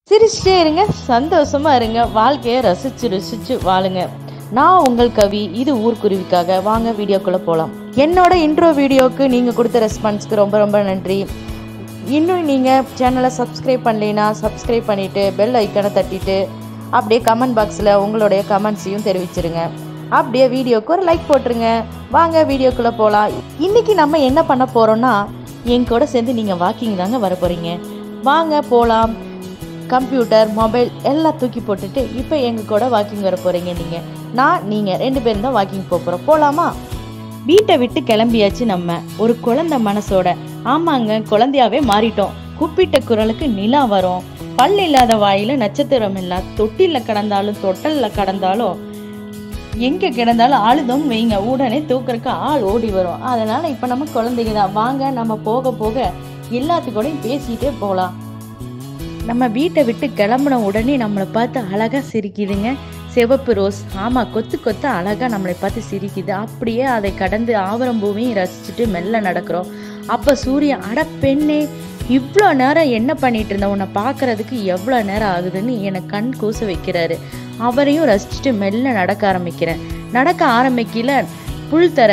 சிரிச்சிட்டே இருங்க சந்தோஷமா இருங்க வாழ்க்கையை ரசிச்சு ருசிச்சு வாழுங்க நான் உங்கள் கவி இது ஊர்க்குருவிக்காக வாங்க வீடியோக்குள்ள போகலாம் என்னோட இன்ட்ரோ வீடியோக்கு நீங்கள் கொடுத்த ரெஸ்பான்ஸ்க்கு ரொம்ப ரொம்ப நன்றி இன்னும் நீங்கள் சேனலை சப்ஸ்கிரைப் பண்ணலைன்னா சப்ஸ்கிரைப் பண்ணிவிட்டு பெல் ஐக்கனை தட்டிட்டு அப்படியே கமெண்ட் பாக்ஸில் உங்களுடைய கமெண்ட்ஸையும் தெரிவிச்சிருங்க அப்படியே வீடியோக்கு ஒரு லைக் போட்டுருங்க வாங்க வீடியோக்குள்ளே போகலாம் இன்றைக்கி நம்ம என்ன பண்ண போகிறோன்னா என் கூட சேர்ந்து நீங்கள் வாக்கிங் தாங்க வர போகிறீங்க வாங்க போகலாம் கம்ப்யூட்டர் மொபைல் எல்லாம் தூக்கி போட்டுட்டு இப்போ எங்கள் கூட வாக்கிங் வர போகிறீங்க நீங்கள் நான் நீங்கள் ரெண்டு பேரும் தான் வாக்கிங் போக போகிறோம் போகலாமா வீட்டை விட்டு கிளம்பியாச்சு நம்ம ஒரு குழந்தை மனசோட ஆமாங்க குழந்தையாவே மாறிட்டோம் கூப்பிட்ட குரலுக்கு நிலா வரும் பல் இல்லாத வாயில நட்சத்திரம் இல்ல தொட்டில கடந்தாலும் தொட்டல்ல கடந்தாலும் எங்க கிடந்தாலும் ஆளுதும் வைங்க உடனே தூக்குறதுக்கு ஆள் ஓடி வரும் அதனால இப்ப நம்ம குழந்தைங்க தான் வாங்க நம்ம போக போக எல்லாத்துக்கூடயும் பேசிட்டே போகலாம் நம்ம வீட்டை விட்டு கிளம்புன உடனே நம்மளை பார்த்து அழகா சிரிக்குதுங்க சிவப்பு ரோஸ் ஆமா கொத்து கொத்து அழகா நம்மளை பார்த்து சிரிக்குது அப்படியே அதை கடந்து ஆவரம்பூவையும் ரசிச்சுட்டு மெல்ல நடக்கிறோம் அப்ப சூரியன் அட பெண்ணே இவ்வளோ நேரம் என்ன பண்ணிட்டு இருந்த உன்னை பார்க்கறதுக்கு எவ்வளோ நேரம் ஆகுதுன்னு எனக்கு கண் கூச வைக்கிறாரு அவரையும் ரசிச்சுட்டு மெல்ல நடக்க ஆரம்பிக்கிறேன் நடக்க ஆரம்பிக்கல புல் தர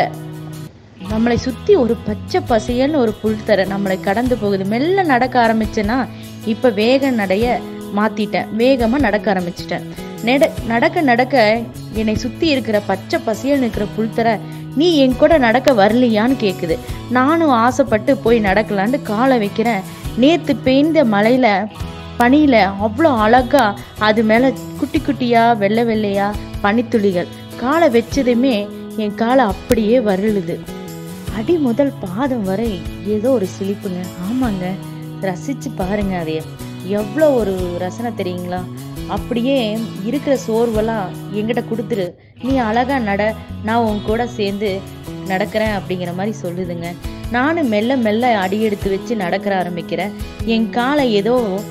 நம்மளை சுத்தி ஒரு பச்சை பசையல்னு ஒரு புல் தர நம்மளை கடந்து போகுது மெல்ல நடக்க ஆரம்பிச்சேன்னா இப்ப வேக நடைய மாத்திட்டேன் வேகமா நடக்க ஆரம்பிச்சிட்டேன் நெட நடக்க நடக்க என்னை சுத்தி இருக்கிற பச்சை பசையல் இருக்கிற புல் தர நீ என் கூட நடக்க வரலையான்னு கேக்குது நானும் ஆசைப்பட்டு போய் நடக்கலான்னு காலை வைக்கிறேன் நேத்து பெய்ந்த மழையில பனியில அவ்வளோ அழகா அது மேல குட்டி குட்டியா வெள்ளை வெள்ளையா பனித்துளிகள் காலை வச்சதுமே என் காலை அப்படியே வருளுது அடி முதல் பாதம் வரை ஏதோ ஒரு சிலிப்புங்க ஆமாங்க ரசிச்சு பாருங்க அதைய எவ்வளோ ஒரு ரசனை தெரியுங்களா அப்படியே இருக்கிற சோர்வெல்லாம் என்கிட்ட கொடுத்துரு நீ அழகா நட நான் உன் கூட சேர்ந்து நடக்கிறேன் அப்படிங்கிற மாதிரி சொல்லுதுங்க நானும் மெல்ல மெல்ல அடி எடுத்து வச்சு நடக்கிற ஆரம்பிக்கிறேன் என் காலை ஏதோ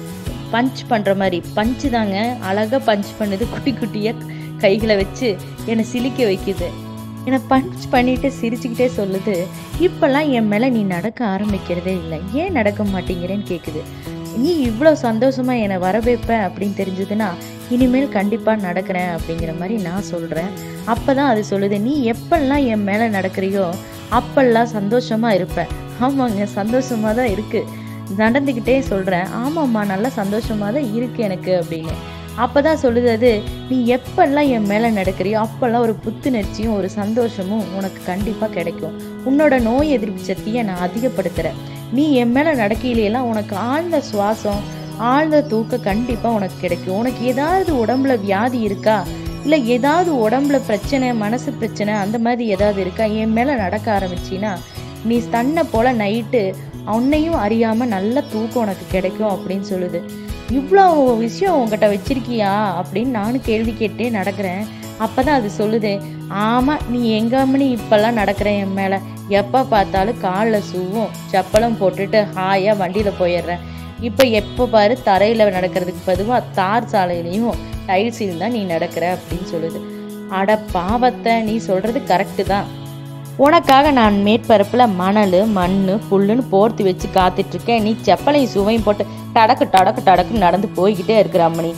பஞ்ச் பண்ற மாதிரி பஞ்சு தாங்க அழகா பஞ்ச் பண்ணுது குட்டி குட்டியா கைகளை வச்சு என்னை சிலிக்க வைக்குது என்னை பஞ்ச் பண்ணிட்டு சிரிச்சுக்கிட்டே சொல்லுது இப்பெல்லாம் என் மேல நீ நடக்க ஆரம்பிக்கிறதே இல்லை ஏன் நடக்க மாட்டேங்கிறேன்னு கேக்குது நீ இவ்வளோ சந்தோஷமா என்னை வரவேற்ப அப்படின்னு தெரிஞ்சதுன்னா இனிமேல் கண்டிப்பா நடக்கிறேன் அப்படிங்கிற மாதிரி நான் சொல்றேன் அப்பதான் அது சொல்லுது நீ எப்பெல்லாம் என் மேல நடக்கிறியோ அப்பெல்லாம் சந்தோஷமா இருப்ப ஆமாங்க சந்தோஷமா தான் இருக்கு நடந்துக்கிட்டே சொல்றேன் ஆமாம்மா நல்லா சந்தோஷமா தான் இருக்கு எனக்கு அப்படின்னு அப்பதான் சொல்லுது அது நீ எப்பெல்லாம் என் மேல நடக்கிறியோ அப்பெல்லாம் ஒரு புத்துணர்ச்சியும் ஒரு சந்தோஷமும் உனக்கு கண்டிப்பா கிடைக்கும் உன்னோட நோய் எதிர்ப்பு சக்தியை நான் அதிகப்படுத்துறேன் நீ என் மேல நடக்கையிலாம் உனக்கு ஆழ்ந்த சுவாசம் ஆழ்ந்த தூக்கம் கண்டிப்பா உனக்கு கிடைக்கும் உனக்கு ஏதாவது உடம்புல வியாதி இருக்கா இல்ல ஏதாவது உடம்புல பிரச்சனை மனசு பிரச்சனை அந்த மாதிரி ஏதாவது இருக்கா என் மேல நடக்க ஆரம்பிச்சின்னா நீ தன்னை போல நைட்டு உன்னையும் அறியாம நல்ல தூக்கம் உனக்கு கிடைக்கும் அப்படின்னு சொல்லுது இவ்வளோ விஷயம் உங்ககிட்ட வச்சிருக்கியா அப்படின்னு நானும் கேள்வி கேட்டே நடக்கிறேன் அப்பதான் அது சொல்லுது ஆமா நீ எங்க அம்மனி இப்பெல்லாம் நடக்கிற என் மேல எப்ப பார்த்தாலும் காலில் சூவும் செப்பலும் போட்டுட்டு ஹாயா வண்டியில போயிடுறேன் இப்ப எப்ப பாரு தரையில நடக்கிறதுக்கு பதுவா தார் சாலையிலையும் டைல்ஸில் தான் நீ நடக்கிற அப்படின்னு சொல்லுது அட பாவத்தை நீ சொல்றது கரெக்டு தான் உனக்காக நான் மேற்பரப்புல மணல் மண் புல்லுன்னு போர்த்தி வச்சு காத்துட்டு இருக்கேன் நீ செப்பலையும் சுவையும் போட்டு டடக்கு டடக்கு டடக்கு நடந்து போய்கிட்டே இருக்கிற அம்மணி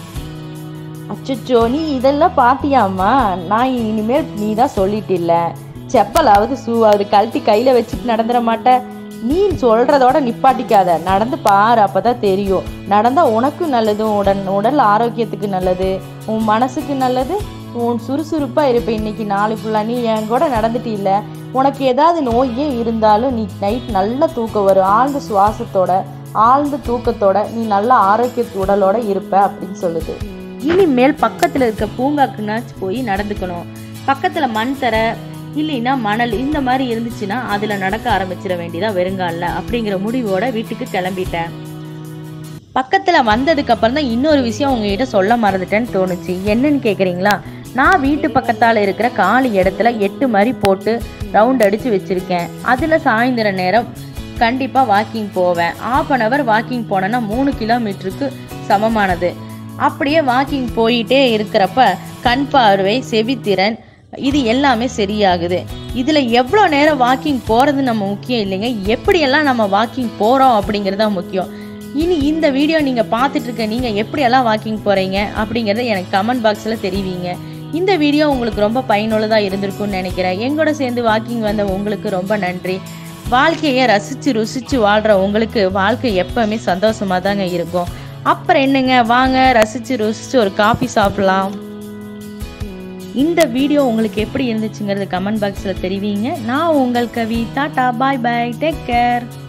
அச்சச்சோ நீ இதெல்லாம் பாத்தியாம்மா நான் இனிமேல் நீ தான் சொல்லிட்டில்ல செப்பலாவது ஷூவாவது கழட்டி கையில வச்சுட்டு நடந்துட மாட்ட நீ சொல்றதோட நிப்பாட்டிக்காத நடந்து பாரு அப்பதான் தெரியும் நடந்தா உனக்கும் நல்லது உடன் உடல் ஆரோக்கியத்துக்கு நல்லது உன் மனசுக்கு நல்லது உன் சுறுசுறுப்பா இருப்ப இன்னைக்கு நாளை ஃபுல்லா நீ என் கூட நடந்துட்டு இல்ல உனக்கு ஏதாவது நோயே இருந்தாலும் நீ நைட் நல்ல தூக்கம் வரும் ஆழ்ந்த சுவாசத்தோட ஆழ்ந்த தூக்கத்தோட நீ நல்ல ஆரோக்கிய உடலோட இருப்ப அப்படின்னு சொல்லுது இனிமேல் பக்கத்துல இருக்க பூங்காக்குனாச்சு போய் நடந்துக்கணும் பக்கத்துல மண் தர இல்லைன்னா மணல் இந்த மாதிரி இருந்துச்சுன்னா அதுல நடக்க ஆரம்பிச்சிட வேண்டியதா வெறுங்கால்ல அப்படிங்கிற முடிவோட வீட்டுக்கு கிளம்பிட்டேன் பக்கத்துல வந்ததுக்கு அப்புறம் தான் இன்னொரு விஷயம் உங்ககிட்ட சொல்ல மறந்துட்டேன்னு தோணுச்சு என்னன்னு கேக்குறீங்களா நான் வீட்டு பக்கத்தால இருக்கிற காலி இடத்துல எட்டு மாதிரி போட்டு ரவுண்ட் அடிச்சு வச்சிருக்கேன் அதுல சாயந்தர நேரம் கண்டிப்பா வாக்கிங் போவேன் ஆஃப் அன் ஹவர் வாக்கிங் போனேன்னா மூணு கிலோமீட்டருக்கு சமமானது அப்படியே வாக்கிங் போயிட்டே இருக்கிறப்ப கண் பார்வை செவித்திறன் இது எல்லாமே சரியாகுது இதுல எவ்வளோ நேரம் வாக்கிங் போறது நம்ம முக்கியம் இல்லைங்க எப்படியெல்லாம் நம்ம வாக்கிங் போறோம் அப்படிங்கிறது தான் முக்கியம் இனி இந்த வீடியோ நீங்கள் பார்த்துட்டு இருக்க நீங்கள் எப்படியெல்லாம் வாக்கிங் போகிறீங்க அப்படிங்கிறத எனக்கு கமெண்ட் பாக்ஸில் தெரிவிங்க இந்த வீடியோ உங்களுக்கு ரொம்ப பயனுள்ளதாக இருந்திருக்கும்னு நினைக்கிறேன் எங்கூட சேர்ந்து வாக்கிங் வந்த உங்களுக்கு ரொம்ப நன்றி வாழ்க்கையை ரசித்து ருசித்து வாழ்கிற உங்களுக்கு வாழ்க்கை எப்பவுமே சந்தோஷமாக தாங்க இருக்கும் அப்புறம் என்னங்க வாங்க ரசித்து ருசித்து ஒரு காஃபி சாப்பிடலாம் இந்த வீடியோ உங்களுக்கு எப்படி இருந்துச்சுங்கிறது கமெண்ட் பாக்ஸில் தெரிவிங்க நான் உங்கள் Kavi tata bye bye take care